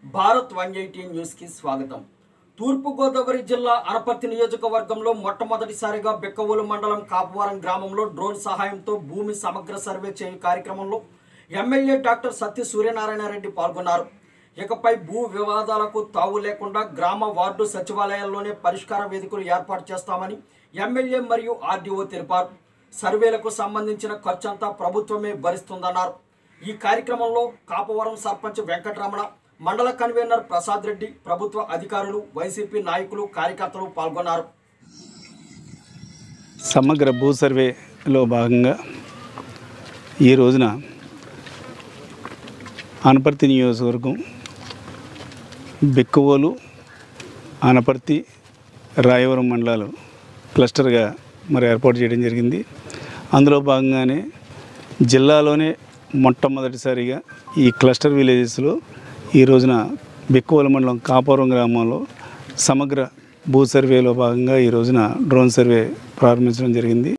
Bharat one eighty న్యూస్కి స్వాగతం తూర్పుగోదావరి జిల్లా అనపర్తి నియోజకవర్గంలో మొట్టమొదటిసారిగా బెక్కవోలు మండలం కాపువరం గ్రామంలో డ్రోన్ సహాయంతో భూమి సమగ్ర సర్వే చేయు కార్యక్రమంలో ఎమ్మెల్యే డాక్టర్ సత్య సూర్యనారాయణ రెడ్డి పాల్గొన్నారు ఇకపై భూ వివాదాలకు తావు లేకుండా గ్రామ వార్డు సచివాలయాల్లోనే పరిష్కార వేదికలు ఏర్పాటు చేస్తామని ఎమ్మెల్యే మరియు ఆర్డీఓ తెలిపారు సర్వేలకు సంబంధించిన ఖర్చంతా ప్రభుత్వమే భరిస్తుందన్నారు ఈ కార్యక్రమంలో కాపవరం సర్పంచ్ వెంకటరమణ మండల కన్వీనర్ ప్రసాద్ రెడ్డి ప్రభుత్వ అధికారులు వైసీపీ నాయకులు కార్యకర్తలు పాల్గొన్నారు సమగ్ర భూ సర్వేలో భాగంగా ఈ రోజున అనపర్తి నియోజకవర్గం బెక్కువోలు అనపర్తి రాయవరం మండలాలు క్లస్టర్గా మరి ఏర్పాటు చేయడం జరిగింది అందులో భాగంగానే జిల్లాలోనే మొట్టమొదటిసారిగా ఈ క్లస్టర్ విలేజెస్లో ఈ రోజున బెక్కువోలు మండలం కాపురం గ్రామంలో సమగ్ర భూ సర్వేలో భాగంగా ఈ రోజున డ్రోన్ సర్వే ప్రారంభించడం జరిగింది